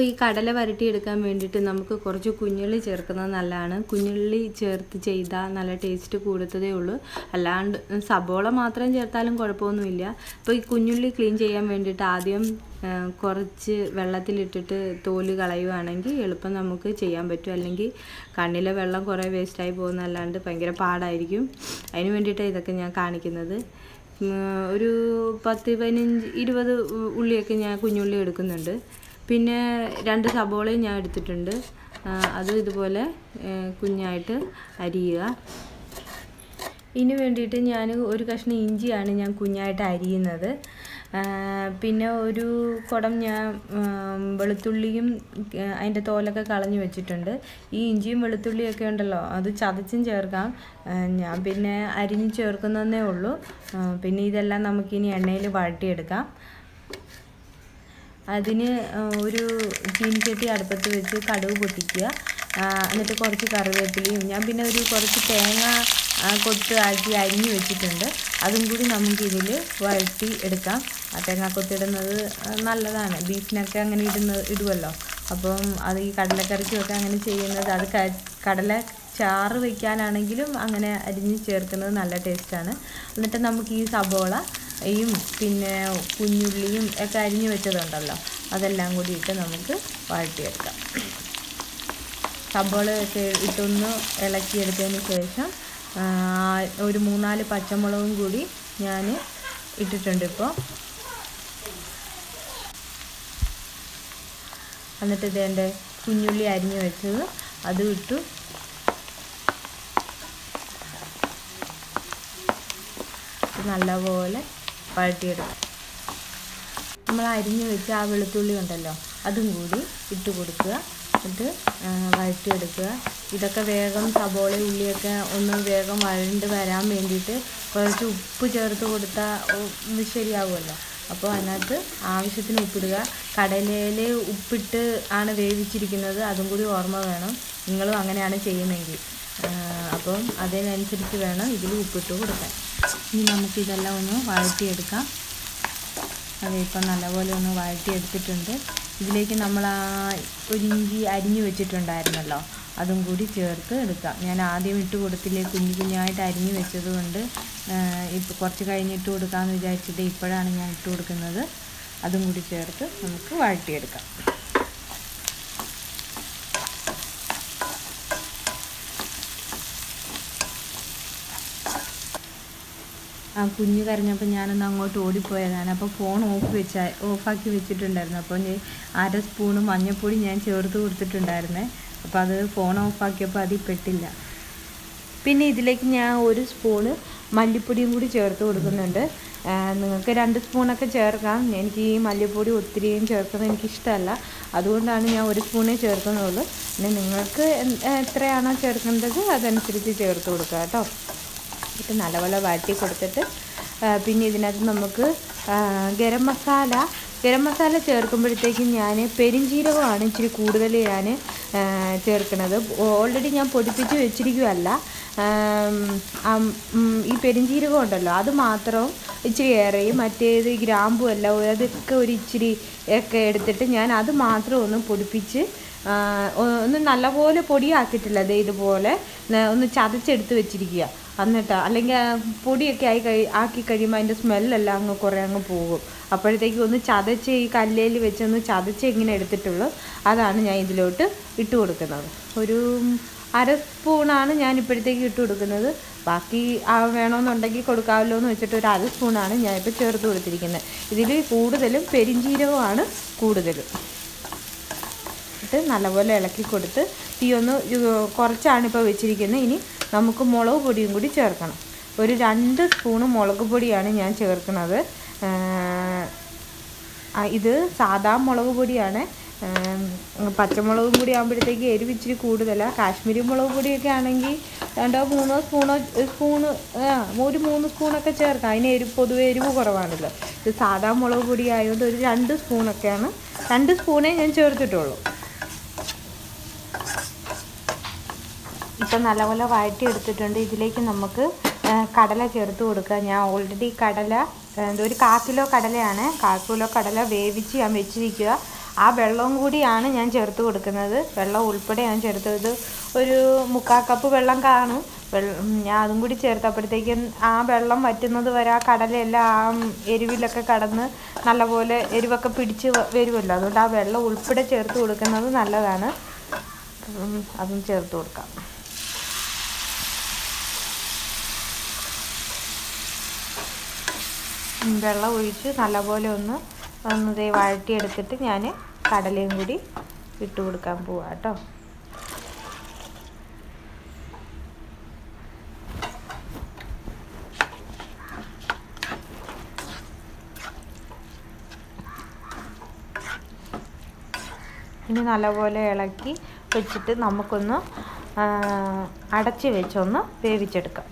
അപ്പോൾ ഈ കടല വരട്ടിയെടുക്കാൻ വേണ്ടിയിട്ട് നമുക്ക് കുറച്ച് കുഞ്ഞുള്ളി ചേർക്കുന്നത് നല്ലതാണ് കുഞ്ഞുള്ളി ചേർത്ത് ചെയ്താൽ നല്ല ടേസ്റ്റ് കൂടത്തതേ ഉള്ളൂ അല്ലാണ്ട് സബോള മാത്രം ചേർത്താലും കുഴപ്പമൊന്നുമില്ല അപ്പോൾ ഈ കുഞ്ഞുള്ളി ക്ലീൻ ചെയ്യാൻ വേണ്ടിയിട്ട് ആദ്യം ആ, കുറച്ച് വെള്ളത്തിലിട്ടിട്ട് തോല് കളയുവാണെങ്കിൽ എളുപ്പം നമുക്ക് ചെയ്യാൻ പറ്റും അല്ലെങ്കിൽ കണ്ണിലെ വെള്ളം കുറേ വേസ്റ്റായി പോകുന്നതല്ലാണ്ട് ഭയങ്കര പാടായിരിക്കും അതിന് വേണ്ടിയിട്ടാണ് ഇതൊക്കെ ഞാൻ കാണിക്കുന്നത് ഉം, ഒരു പത്ത് പതിനഞ്ച് ഇരുപത് ഉ- ഉള്ളിയൊക്കെ ഞാൻ കുഞ്ഞുള്ളി എടുക്കുന്നുണ്ട് പിന്നെ രണ്ട് സബോളയും ഞാൻ എടുത്തിട്ടുണ്ട് ആ, അതും ഇതുപോലെ ഏ, കുഞ്ഞായിട്ട് അരിയുക ഇതിന് വേണ്ടിയിട്ട് ഞാൻ ഒരു കഷ്ണം ഇഞ്ചിയാണ് ഞാൻ കുഞ്ഞായിട്ട് അരിയുന്നത് ആ, പിന്നെ ഒരു കുടം ഞാൻ ഉം, വെളുത്തുള്ളിയും ആ, അതിൻ്റെ തോലൊക്കെ കളഞ്ഞു വെച്ചിട്ടുണ്ട് ഈ ഇഞ്ചിയും വെളുത്തുള്ളിയൊക്കെ ഉണ്ടല്ലോ അത് ചതച്ചും ചേർക്കാം ആ, ഞാൻ പിന്നെ അരിഞ്ഞ് ചേർക്കുന്നതേ ഉള്ളൂ ആ, പിന്നെ ഇതെല്ലാം നമുക്കിനി എണ്ണയിൽ വഴട്ടിയെടുക്കാം അതിന് ആ, ഒരു ചീനിച്ചട്ടി അടുപ്പത്ത് വെച്ച് കടുക് പൊട്ടിക്കുക ആ, എന്നിട്ട് കുറച്ച് കറിവേപ്പിലയും ഞാൻ പിന്നെ ഒരു കുറച്ച് തേങ്ങ ആ, കൊത്ത് ആക്കി അരിഞ്ഞ് വെച്ചിട്ടുണ്ട് അതും കൂടി നമുക്കിതിൽ വഴറ്റി എടുക്കാം ആ തേങ്ങ കൊത്തിടുന്നത് ആ, നല്ലതാണ് ബീഫിനൊക്കെ അങ്ങനെ ഇടുന്ന ഇടുമല്ലോ അപ്പം അത് ഈ കടലക്കറിക്കുമൊക്കെ അങ്ങനെ ചെയ്യുന്നത് അത് ക- കടല ചാറ് വയ്ക്കാനാണെങ്കിലും അങ്ങനെ അരിഞ്ഞ് ചേർക്കുന്നത് നല്ല ടേസ്റ്റാണ് എന്നിട്ട് നമുക്ക് ഈ സബോള യും പിന്നെ കുഞ്ഞുള്ളിയും ഒക്കെ അരിഞ്ഞു വെച്ചതുണ്ടല്ലോ അതെല്ലാം കൂടി ഇട്ട് നമുക്ക് വഴറ്റിയെടുക്കാം സബോളയൊക്കെ ഇട്ടൊന്ന് ഇളക്കിയെടുത്തതിന് ശേഷം ആ, ഒരു മൂന്നാല് പച്ചമുളകും കൂടി ഞാൻ ഇട്ടിട്ടുണ്ട് ഇപ്പോൾ എന്നിട്ട് ഇതേൻ്റെ കുഞ്ഞുള്ളി അരിഞ്ഞു വെച്ചത് അതും ഇട്ടു ഇത് നല്ലപോലെ വഴറ്റിയെടുക്കും നമ്മൾ അരിഞ്ഞു വെച്ച ആ വെളുത്തുള്ളി ഉണ്ടല്ലോ അതും കൂടി ഇട്ട് കൊടുക്കുക എന്നിട്ട് ആ, വഴറ്റിയെടുക്കുക ഇതൊക്കെ വേഗം സബോള ഉള്ളിയൊക്കെ ഒന്ന് വേഗം വഴണ്ട് വരാൻ വേണ്ടിയിട്ട് കുറച്ച് ഉപ്പ് ചേർത്ത് കൊടുത്താൽ ഉം, ശരിയാവുമല്ലോ അപ്പോൾ അതിനകത്ത് ആവശ്യത്തിന് ഉപ്പിടുക കടലയിൽ ഉപ്പിട്ട് ആണ് വേവിച്ചിരിക്കുന്നത് അതും കൂടി ഓർമ്മ വേണം നിങ്ങളും അങ്ങനെയാണ് ചെയ്യുന്നതെങ്കിൽ ആ, അപ്പം അതിനനുസരിച്ച് വേണം ഇതിൽ ഉപ്പിട്ട് കൊടുക്കാൻ ഇനി നമുക്കിതെല്ലാം ഒന്ന് വഴറ്റിയെടുക്കാം അത് ഇപ്പം നല്ലപോലെ ഒന്ന് വഴറ്റിയെടുത്തിട്ടുണ്ട് ഇതിലേക്ക് നമ്മൾ ആ ഒരു ഇഞ്ചി അരിഞ്ഞു വെച്ചിട്ടുണ്ടായിരുന്നല്ലോ അതും കൂടി ചേർത്ത് എടുക്കാം ഞാൻ ആദ്യം ഇട്ട് കൊടുത്തില്ലേ കുഞ്ഞു കുഞ്ഞായിട്ട് അരിഞ്ഞു വെച്ചത് കൊണ്ട് ഇപ്പോൾ കുറച്ച് കഴിഞ്ഞിട്ട് കൊടുക്കാമെന്ന് വിചാരിച്ചിട്ട് ഇപ്പോഴാണ് ഞാൻ ഇട്ട് കൊടുക്കുന്നത് അതും കൂടി ചേർത്ത് നമുക്ക് വഴറ്റിയെടുക്കാം ആ കുഞ്ഞ് കരഞ്ഞപ്പോൾ ഞാനൊന്ന് അങ്ങോട്ട് ഓടിപ്പോയതാണ് അപ്പോൾ ഫോൺ ഓഫ് വെച്ച ഓഫാക്കി വെച്ചിട്ടുണ്ടായിരുന്നു അപ്പോൾ ഞാൻ അര സ്പൂണ് മഞ്ഞൾപ്പൊടി ഞാൻ ചേർത്ത് കൊടുത്തിട്ടുണ്ടായിരുന്നേ അപ്പോൾ അത് ഫോൺ ഓഫാക്കിയപ്പോൾ അതിൽ പെട്ടില്ല പിന്നെ ഇതിലേക്ക് ഞാൻ ഒരു സ്പൂണ് മല്ലിപ്പൊടിയും കൂടി ചേർത്ത് കൊടുക്കുന്നുണ്ട് ആ, നിങ്ങൾക്ക് രണ്ട് സ്പൂണൊക്കെ ചേർക്കാം എനിക്ക് ഈ മല്ലിപ്പൊടി ഒത്തിരിയും ചേർക്കുന്നത് എനിക്ക് ഇഷ്ടമല്ല അതുകൊണ്ടാണ് ഞാൻ ഒരു സ്പൂണേ ചേർക്കുന്നുള്ളൂ പിന്നെ നിങ്ങൾക്ക് എന്ത്- എത്രയാണോ ചേർക്കേണ്ടത് അതനുസരിച്ച് ചേർത്ത് കൊടുക്കുക കേട്ടോ ഇട്ട് നല്ലപോലെ വഴറ്റി കൊടുത്തിട്ട് ആ, പിന്നെ ഇതിനകത്ത് നമുക്ക് ആ, ഗരം മസാല ഗരം മസാല ചേർക്കുമ്പോഴത്തേക്കും ഞാൻ പെരിഞ്ജീരകമാണ് ഇച്ചിരി കൂടുതൽ ഞാൻ ചേർക്കുന്നത് ഓൾറെഡി ഞാൻ പൊടിപ്പിച്ച് വെച്ചിരിക്കുകയല്ല ആം, ആം, ഉം, ഈ പെരിഞ്ജീരകം ഉണ്ടല്ലോ അത് മാത്രം ഇച്ചിരി ഏറെയും മറ്റേത് ഈ ഗ്രാമ്പും എല്ലാം അതൊക്കെ ഒരു ഇച്ചിരി ഒക്കെ എടുത്തിട്ട് ഞാൻ അത് മാത്രം ഒന്ന് പൊടിപ്പിച്ച് ആ, ഒ- ഒന്ന് നല്ലപോലെ പൊടിയാക്കിയിട്ടില്ല ദേ ഇതുപോലെ ന- ഒന്ന് ചതച്ചെടുത്ത് വെച്ചിരിക്കുക എന്നിട്ട് അല്ലെങ്കിൽ ആ പൊടിയൊക്കെ ആയി കഴി ആക്കി കഴിയുമ്പോൾ അതിൻ്റെ സ്മെല്ലെല്ലാം അങ്ങ് കുറേ അങ്ങ് പോകും അപ്പോഴത്തേക്ക് ഒന്ന് ചതച്ച് ഈ കല്ലേൽ വെച്ച് ഒന്ന് ചതച്ച് ഇങ്ങനെ എടുത്തിട്ടുള്ളൂ അതാണ് ഞാൻ ഇതിലോട്ട് ഇട്ട് കൊടുക്കുന്നത് ഒരു അര സ്പൂണാണ് ഞാൻ ഇപ്പോഴത്തേക്ക് ഇട്ട് കൊടുക്കുന്നത് ബാക്കി ആ വേണമെന്നുണ്ടെങ്കിൽ കൊടുക്കാമല്ലോ എന്ന് വെച്ചിട്ട് ഒരു അര സ്പൂണാണ് ഞാനിപ്പോൾ ചേർത്ത് കൊടുത്തിരിക്കുന്നത് ഇതിൽ കൂടുതലും പെരിഞ്ജീരകമാണ് കൂടുതലും ഇട്ട് നല്ലപോലെ ഇളക്കി കൊടുത്ത് തീ ഒന്ന് ഇത് കുറച്ചാണ് ഇപ്പോൾ വെച്ചിരിക്കുന്നത് ഇനി നമുക്ക് മുളക് പൊടിയും കൂടി ചേർക്കണം ഒരു രണ്ട് സ്പൂണ് മുളക് പൊടിയാണ് ഞാൻ ചേർക്കുന്നത് ആ, ഇത് സാദാ മുളക് പൊടിയാണ് ആം, പച്ചമുളകും കൂടി ആകുമ്പോഴത്തേക്ക് എരിവ് ഇച്ചിരി കൂടുതലാണ് കാശ്മീരി മുളക് പൊടിയൊക്കെ ആണെങ്കിൽ രണ്ടോ മൂന്നോ സ്പൂണോ സ്പൂണ് ആ, ഒരു മൂന്ന് സ്പൂണൊക്കെ ചേർക്കാം അതിന് എരിവ് പൊതുവെ എരിവ് കുറവാണല്ലോ ഇത് സാദാ മുളക് പൊടി ആയതുകൊണ്ട് ഒരു രണ്ട് സ്പൂണൊക്കെയാണ് രണ്ട് സ്പൂണേ ഞാൻ ചേർത്തിട്ടുള്ളൂ ഇപ്പം നല്ലപോലെ വഴറ്റി എടുത്തിട്ടുണ്ട് ഇതിലേക്ക് നമുക്ക് ആ, കടല ചേർത്ത് കൊടുക്കുക ഞാൻ ഓൾറെഡി കടല ആ, ഇത് ഒരു കാ കിലോ കടലയാണ് കാ കിലോ കടല വേവിച്ച് ഞാൻ വെച്ചിരിക്കുക ആ വെള്ളവും കൂടിയാണ് ഞാൻ ചേർത്ത് കൊടുക്കുന്നത് വെള്ളം ഉൾപ്പെടെ ഞാൻ ചേർത്തത് ഒരു മുക്കാൽ കപ്പ് വെള്ളം കാണും വെള്ളം ഞാൻ അതും കൂടി ചേർത്തപ്പോഴത്തേക്കും ആ വെള്ളം വറ്റുന്നത് വരെ ആ കടലെല്ലാം ആ എരിവിലൊക്കെ കടന്ന് നല്ലപോലെ എരിവൊക്കെ പിടിച്ച് വ- വരുമല്ലോ അതുകൊണ്ട് ആ വെള്ളം ഉൾപ്പെടെ ചേർത്ത് കൊടുക്കുന്നത് നല്ലതാണ് ഉം, അതും ചേർത്ത് കൊടുക്കാം ഉം, വെള്ളം ഒഴിച്ച് നല്ലപോലെ ഒന്ന് ഒന്ന് ദേ വഴറ്റിയെടുത്തിട്ട് ഞാൻ കടലയും കൂടി ഇട്ട് കൊടുക്കാൻ പോവാം കേട്ടോ ഇനി നല്ലപോലെ ഇളക്കി വെച്ചിട്ട് നമുക്കൊന്ന് ആ, അടച്ച് വെച്ചൊന്ന് വേവിച്ചെടുക്കാം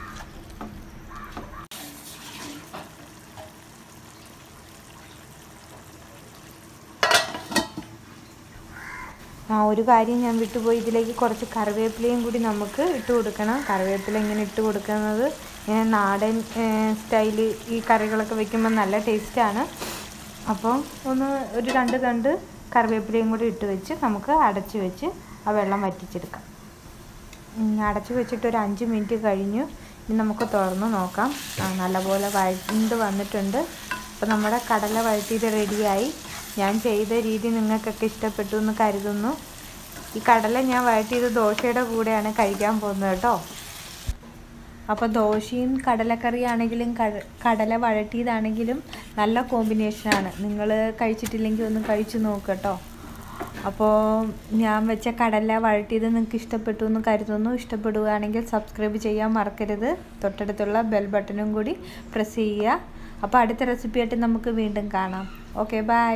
ആ ഒരു കാര്യം ഞാൻ വിട്ടുപോയി ഇതിലേക്ക് കുറച്ച് കറിവേപ്പിലയും കൂടി നമുക്ക് ഇട്ട് കൊടുക്കണം കറിവേപ്പില ഇങ്ങനെ ഇട്ട് കൊടുക്കുന്നത് ഇങ്ങനെ നാടൻ സ്റ്റൈല് ഈ കറികളൊക്കെ വെക്കുമ്പോൾ നല്ല ടേസ്റ്റാണ് അപ്പോൾ ഒന്ന് ഒരു രണ്ട് തണ്ട് കറിവേപ്പിലയും കൂടി ഇട്ട് വെച്ച് നമുക്ക് അടച്ച് വെച്ച് ആ വെള്ളം വറ്റിച്ചെടുക്കാം ഉം, അടച്ച് വെച്ചിട്ട് ഒരു അഞ്ച് മിനിറ്റ് കഴിഞ്ഞു ഇനി നമുക്ക് തുറന്ന് നോക്കാം ആ, നല്ലപോലെ വഴണ്ട് വന്നിട്ടുണ്ട് അപ്പോൾ നമ്മുടെ കടല വഴറ്റിയത് റെഡിയായി ഞാൻ ചെയ്ത രീതി നിങ്ങൾക്കൊക്കെ ഇഷ്ടപ്പെട്ടു എന്ന് കരുതുന്നു ഈ കടല ഞാൻ വഴറ്റിയത് ദോശയുടെ കൂടെയാണ് കഴിക്കാൻ പോകുന്നത് കേട്ടോ അപ്പോൾ ദോശയും കടലക്കറി ആണെങ്കിലും കട- കടല വഴറ്റിയതാണെങ്കിലും നല്ല കോമ്പിനേഷനാണ് നിങ്ങൾ കഴിച്ചിട്ടില്ലെങ്കിൽ ഒന്ന് കഴിച്ചു നോക്ക് കേട്ടോ അപ്പോൾ ഞാൻ വെച്ച കടല വഴറ്റിയത് നിങ്ങൾക്ക് ഇഷ്ടപ്പെട്ടു എന്ന് കരുതുന്നു ഇഷ്ടപ്പെടുകയാണെങ്കിൽ സബ്സ്ക്രൈബ് ചെയ്യാൻ മറക്കരുത് തൊട്ടടുത്തുള്ള ബെൽ ബട്ടണും കൂടി പ്രസ് ചെയ്യുക അപ്പോൾ അടുത്ത റെസിപ്പിയായിട്ട് നമുക്ക് വീണ്ടും കാണാം ഓക്കെ ബൈ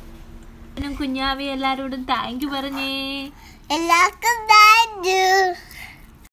കുഞ്ഞാവി എല്ലാവരോടും താങ്ക് യു പറഞ്ഞേ എല്ലാവർക്കും താങ്ക് യു